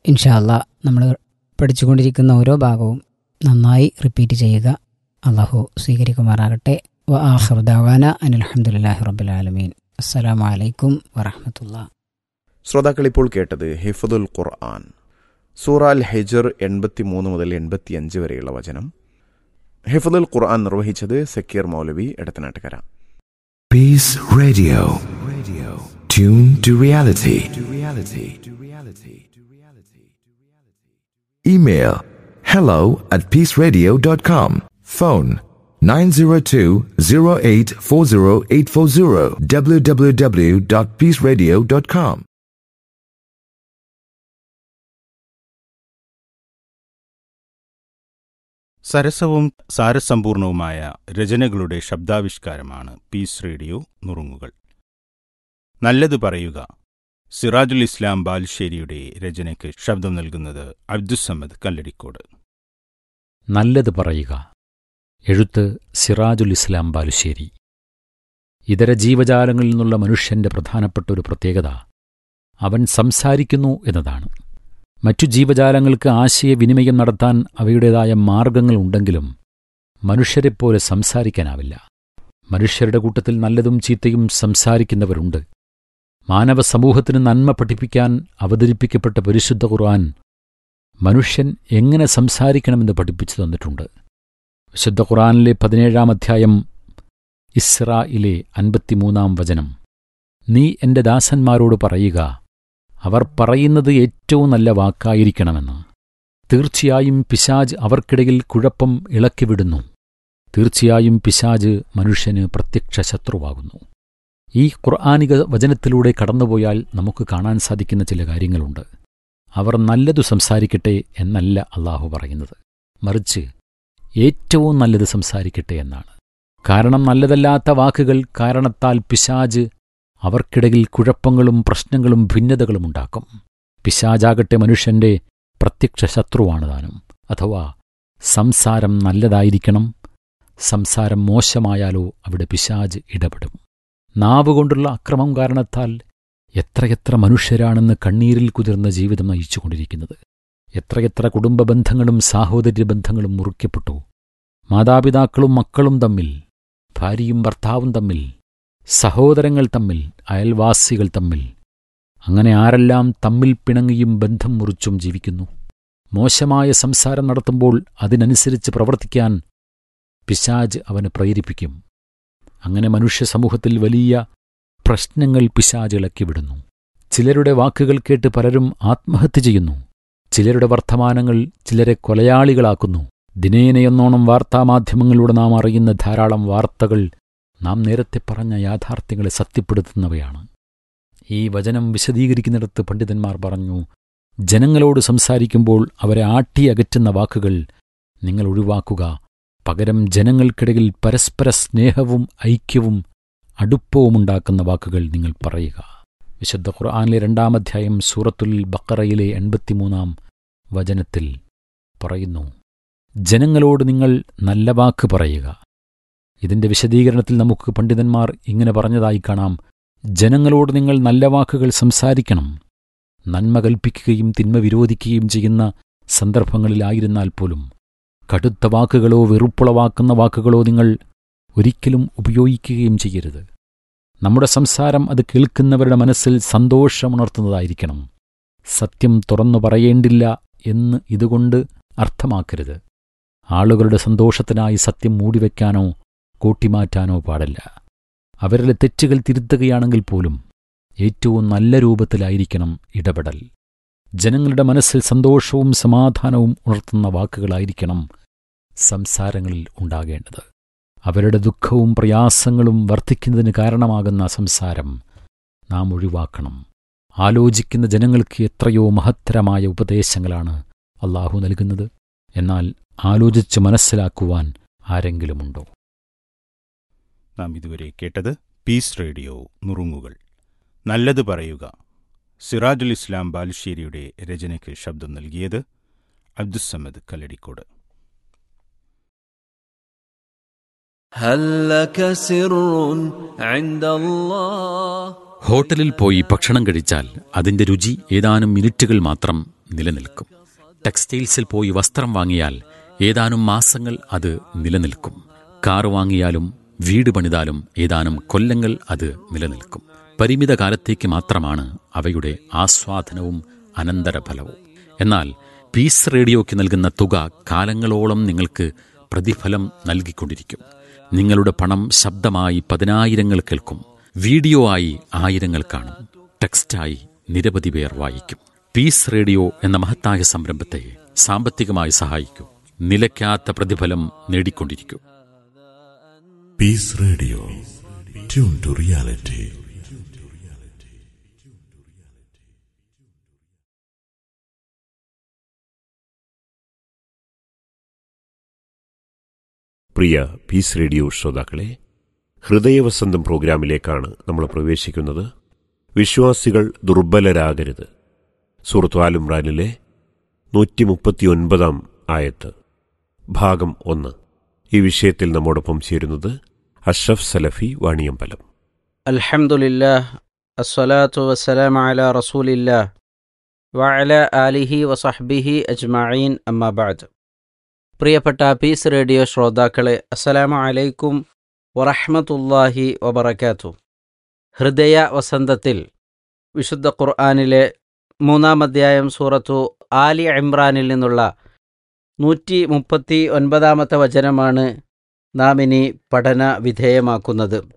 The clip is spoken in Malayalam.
ഇൻഷാല്ല നമ്മൾ പഠിച്ചുകൊണ്ടിരിക്കുന്ന ഓരോ ഭാഗവും നന്നായി റിപ്പീറ്റ് ചെയ്യുക അള്ളാഹു സ്വീകരിക്കുമാറാകട്ടെ വ ആഖിർ ദഅവാന അനിൽ ഹംദുലില്ലാഹി റബ്ബിൽ ആലമീൻ അസ്സലാമു അലൈക്കും വറഹ്മത്തുള്ളാ ശ്രോതാക്കൾ ഇപ്പോൾ കേട്ടത് ഹിഫദുൽ ഖുർആൻ സൂറ അൽ ഹെജർ എൺപത്തിമൂന്ന് മുതൽ എൺപത്തിയഞ്ച് വരെയുള്ള വചനം ഹിഫദുൽ ഖുർആൻ നിർവഹിച്ചത് Zakir Maulavi Edathanattukara Peace Radio. Radio. Tune to reality. To reality. To reality. To reality. Email hello at peaceradio.com. Phone 902-0840840 www.peaceradio.com. സരസവും സാരസമ്പൂർണവുമായ രചനകളുടെ ശബ്ദാവിഷ്കാരമാണ് പീസ് റേഡിയോ നുറുങ്ങുകൾ നല്ലത് പറയുക സിറാജുൽ ഇസ്ലാം ബാലുശ്ശേരിയുടെ രചനയ്ക്ക് ശബ്ദം നൽകുന്നത് അബ്ദുസമ്മദ് കല്ലടിക്കോട് നല്ലത് പറയുക എഴുത്ത് സിറാജുൽ ഇസ്ലാം ബാലുശ്ശേരി ഇതര ജീവജാലങ്ങളിൽ നിന്നുള്ള മനുഷ്യന്റെ പ്രധാനപ്പെട്ട ഒരു പ്രത്യേകത അവൻ സംസാരിക്കുന്നു എന്നതാണ് മറ്റു ജീവജാലങ്ങൾക്ക് ആശയവിനിമയം നടത്താൻ അവയുടേതായ മാർഗങ്ങളുണ്ടെങ്കിലും മനുഷ്യരെപ്പോലെ സംസാരിക്കാനാവില്ല മനുഷ്യരുടെ കൂട്ടത്തിൽ നല്ലതും ചീത്തയും സംസാരിക്കുന്നവരുണ്ട് മാനവ സമൂഹത്തിന് നന്മ പഠിപ്പിക്കാൻ അവതരിപ്പിക്കപ്പെട്ട പരിശുദ്ധ ഖുർആൻ മനുഷ്യൻ എങ്ങനെ സംസാരിക്കണമെന്ന് പഠിപ്പിച്ചു തന്നിട്ടുണ്ട് വിശുദ്ധ ഖുർആനിലെ പതിനേഴാം അധ്യായം ഇസ്രായിലെ അൻപത്തിമൂന്നാം വചനം നീ എന്റെ ദാസന്മാരോട് പറയുക അവർ പറയുന്നത് ഏറ്റവും നല്ല വാക്കായിരിക്കണമെന്ന് തീർച്ചയായും പിശാജ് അവർക്കിടയിൽ കുഴപ്പം ഇളക്കിവിടുന്നു തീർച്ചയായും പിശാജ് മനുഷ്യന് പ്രത്യക്ഷ ശത്രുവാകുന്നു ഈ ഖുർആാനിക വചനത്തിലൂടെ കടന്നുപോയാൽ നമുക്ക് കാണാൻ സാധിക്കുന്ന ചില കാര്യങ്ങളുണ്ട് അവർ നല്ലതു സംസാരിക്കട്ടെ എന്നല്ല അള്ളാഹു പറയുന്നത് മറിച്ച് ഏറ്റവും നല്ലത് സംസാരിക്കട്ടെ എന്നാണ് കാരണം നല്ലതല്ലാത്ത വാക്കുകൾ കാരണത്താൽ പിശാജ് അവർക്കിടയിൽ കുഴപ്പങ്ങളും പ്രശ്നങ്ങളും ഭിന്നതകളും ഉണ്ടാക്കും പിശാജാകട്ടെ മനുഷ്യന്റെ പ്രത്യക്ഷ ശത്രുവാണ് താനും അഥവാ സംസാരം നല്ലതായിരിക്കണം സംസാരം മോശമായാലോ അവിടെ പിശാജ് ഇടപെടും നാവുകൊണ്ടുള്ള അക്രമം കാരണത്താൽ എത്രയെത്ര മനുഷ്യരാണെന്ന് കണ്ണീരിൽ കുതിർന്ന ജീവിതം നയിച്ചുകൊണ്ടിരിക്കുന്നത് എത്രയെത്ര കുടുംബ ബന്ധങ്ങളും സാഹോദര്യ ബന്ധങ്ങളും മുറിക്കപ്പെട്ടു മാതാപിതാക്കളും മക്കളും തമ്മിൽ ഭാര്യയും ഭർത്താവും തമ്മിൽ സഹോദരങ്ങൾ തമ്മിൽ അയൽവാസികൾ തമ്മിൽ അങ്ങനെ ആരെല്ലാം തമ്മിൽ പിണങ്ങിയും ബന്ധം മുറിച്ചും ജീവിക്കുന്നു മോശമായ സംസാരം നടത്തുമ്പോൾ അതിനനുസരിച്ച് പ്രവർത്തിക്കാൻ പിശാജ് അവന് പ്രേരിപ്പിക്കും അങ്ങനെ മനുഷ്യ സമൂഹത്തിൽ വലിയ പ്രശ്നങ്ങൾ പിശാജ് ഇളക്കിവിടുന്നു ചിലരുടെ വാക്കുകൾ കേട്ട് പലരും ആത്മഹത്യ ചെയ്യുന്നു ചിലരുടെ വർത്തമാനങ്ങൾ ചിലരെ കൊലയാളികളാക്കുന്നു ദിനേനയെന്നോണം വാർത്താമാധ്യമങ്ങളിലൂടെ നാം അറിയുന്ന ധാരാളം വാർത്തകൾ നാം നേരത്തെ പറഞ്ഞ യാഥാർത്ഥ്യങ്ങളെ സത്യപ്പെടുത്തുന്നവയാണ് ഈ വചനം വിശദീകരിക്കുന്നിടത്ത് പണ്ഡിതന്മാർ പറഞ്ഞു ജനങ്ങളോട് സംസാരിക്കുമ്പോൾ അവരെ ആട്ടിയകറ്റുന്ന വാക്കുകൾ നിങ്ങൾ ഒഴിവാക്കുക പകരം ജനങ്ങൾക്കിടയിൽ പരസ്പര സ്നേഹവും ഐക്യവും അടുപ്പവുമുണ്ടാക്കുന്ന വാക്കുകൾ നിങ്ങൾ പറയുക വിശുദ്ധ ഖുർആാനിലെ രണ്ടാമധ്യായം സൂറത്തുൽ ബക്കറയിലെ എൺപത്തിമൂന്നാം വചനത്തിൽ പറയുന്നു ജനങ്ങളോട് നിങ്ങൾ നല്ല വാക്ക് പറയുക ഇതിന്റെ വിശദീകരണത്തിൽ നമുക്ക് പണ്ഡിതന്മാർ ഇങ്ങനെ പറഞ്ഞതായി കാണാം ജനങ്ങളോട് നിങ്ങൾ നല്ല വാക്കുകൾ സംസാരിക്കണം നന്മ കൽപ്പിക്കുകയും തിന്മ വിരോധിക്കുകയും ചെയ്യുന്ന സന്ദർഭങ്ങളിലായിരുന്നാൽ പോലും കടുത്ത വാക്കുകളോ വെറുപ്പുളവാക്കുന്ന വാക്കുകളോ നിങ്ങൾ ഒരിക്കലും ഉപയോഗിക്കുകയും ചെയ്യരുത് നമ്മുടെ സംസാരം അത് കേൾക്കുന്നവരുടെ മനസ്സിൽ സന്തോഷമുണർത്തുന്നതായിരിക്കണം സത്യം തുറന്നു പറയേണ്ടില്ല എന്ന് ഇതുകൊണ്ട് അർത്ഥമാക്കരുത് ആളുകളുടെ സന്തോഷത്തിനായി സത്യം മൂടിവെക്കാനോ കൂട്ടിമാറ്റാനോ പാടില്ല അവരിലെ തെറ്റുകൾ തിരുത്തുകയാണെങ്കിൽ പോലും ഏറ്റവും നല്ല രൂപത്തിലായിരിക്കണം ഇടപെടൽ ജനങ്ങളുടെ മനസ്സിൽ സന്തോഷവും സമാധാനവും ഉണർത്തുന്ന വാക്കുകളായിരിക്കണം സംസാരങ്ങളിൽ ഉണ്ടാകേണ്ടത് അവരുടെ ദുഃഖവും പ്രയാസങ്ങളും വർദ്ധിക്കുന്നതിന് കാരണമാകുന്ന സംസാരം നാം ഒഴിവാക്കണം ആലോചിക്കുന്ന ജനങ്ങൾക്ക് എത്രയോ മഹത്തരമായ ഉപദേശങ്ങളാണ് അള്ളാഹു നൽകുന്നത് എന്നാൽ ആലോചിച്ച് മനസ്സിലാക്കുവാൻ ആരെങ്കിലുമുണ്ടോ നാം ഇതുവരെ കേട്ടത് പീസ് റേഡിയോ നുറുങ്ങുകൾ നല്ലത് പറയുക സിറാജുൽ ഇസ്ലാം ബാലുശ്ശേരിയുടെ രചനയ്ക്ക് ശബ്ദം നൽകിയത് അബ്ദുസമ്മദ് കല്ലടിക്കോട് هل لك سر عند الله ഹോട്ടലിൽ പോയി ഭക്ഷണം കഴിച്ചാൽ അതിന്റെ രുചി ഏതാനും മിനിറ്റുകൾ മാത്രം നിലനിൽക്കും ടെക്സ്റ്റൈൽസിൽ പോയി വസ്ത്രം വാങ്ങിയാൽ ഏതാനും മാസങ്ങൾ അത് നിലനിൽക്കും കാർ വാങ്ങിയാലും വീട് പണിതാലും ഏതാനും കൊല്ലങ്ങൾ അത് നിലനിൽക്കും പരിമിത കാലത്തേക്ക് മാത്രമാണ് അവയുടെ ആസ്വാദനവും അനന്തരഫലവും എന്നാൽ പീസ് റേഡിയോയ്ക്ക് നൽകുന്ന തുക കാലങ്ങളോളം നിങ്ങൾക്ക് പ്രതിഫലം നൽകിക്കൊണ്ടിരിക്കും നിങ്ങളുടെ പണം ശബ്ദമായി പതിനായിരങ്ങൾ കേൾക്കും വീഡിയോ ആയി ആയിരങ്ങൾ കാണും ടെക്സ്റ്റായി നിരവധി പേർ വായിക്കും പീസ് റേഡിയോ എന്ന മഹത്തായ സംരംഭത്തെ സാമ്പത്തികമായി സഹായിക്കൂ നിലയ്ക്കാത്ത പ്രതിഫലം നേടിക്കൊണ്ടിരിക്കൂ Peace Radio. Tune to reality. പ്രിയ പീസ് റേഡിയോ ശ്രോതാക്കളെ ഹൃദയവസന്തം പ്രോഗ്രാമിലേക്കാണ് നമ്മൾ പ്രവേശിക്കുന്നത് വിശ്വാസികൾ ദുർബലരാകരുത് സൂറത്ത് ആലുംറാനിലെ നൂറ്റി മുപ്പത്തിയൊൻപതാം ആയത്ത് ഭാഗം ഒന്ന് ഈ വിഷയത്തിൽ നമ്മോടൊപ്പം ചേരുന്നത് അഷ്റഫ് സലഫി വാണിയമ്പലം الحمد لله الصلاة والسلام على رسول الله وعلى آله وصحبه أجمعين أما بعد പ്രിയപ്പെട്ട പീസ് റേഡിയോ ശ്രോതാക്കളെ അസ്സലാമു അലൈക്കും വറഹ്മത്തുള്ളാഹി വബറകാത്തു ഹൃദയ വസന്തത്തിൽ വിശുദ്ധ ഖുർആാനിലെ മൂന്നാം അധ്യായം സൂറത്തു ആലി ഇമ്രാനിൽ നിന്നുള്ള നൂറ്റി മുപ്പത്തി ഒൻപതാമത്തെ വചനമാണ് നാം ഇനി പഠന വിധേയമാക്കുന്നത്